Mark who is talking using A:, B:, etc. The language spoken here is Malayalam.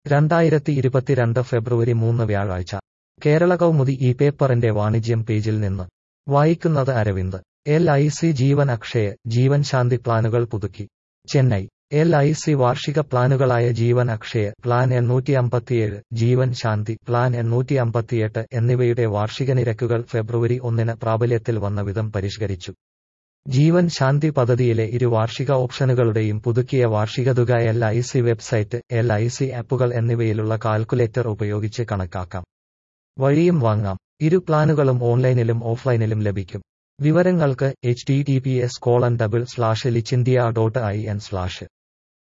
A: രണ്ടായിരത്തി ഇരുപത്തിരണ്ട് ഫെബ്രുവരി മൂന്ന് വ്യാഴാഴ്ച കേരള കൗമുദി ഈ പേപ്പറിന്റെ വാണിജ്യം പേജിൽ നിന്ന് വായിക്കുന്നത് Aravind L I C Jeevan Akshaya Jeevan Shanti പ്ലാനുകൾ പുതുക്കി ചെന്നൈ എൽ ഐ സി വാർഷിക പ്ലാനുകളായ ജീവൻ അക്ഷയ പ്ലാൻ എണ്ണൂറ്റി അമ്പത്തിയേഴ് ജീവൻ ശാന്തി പ്ലാൻ എണ്ണൂറ്റി അമ്പത്തിയെട്ട് എന്നിവയുടെ വാർഷിക നിരക്കുകൾ ഫെബ്രുവരി ഒന്നിന് പ്രാബല്യത്തിൽ വന്ന വിധം പരിഷ്കരിച്ചു ജീവൻ ശാന്തി പദ്ധതിയിലെ ഇരു വാർഷിക ഓപ്ഷനുകളുടെയും പുതുക്കിയ വാർഷിക തുക L I C website L I C ആപ്പുകൾ എന്നിവയിലുള്ള കാൽക്കുലേറ്റർ ഉപയോഗിച്ച് കണക്കാക്കാം വഴിയും വാങ്ങാം ഇരു പ്ലാനുകളും ഓൺലൈനിലും ഓഫ്ലൈനിലും ലഭിക്കും വിവരങ്ങൾക്ക് H T T P S colon double slash licindia dot I N slash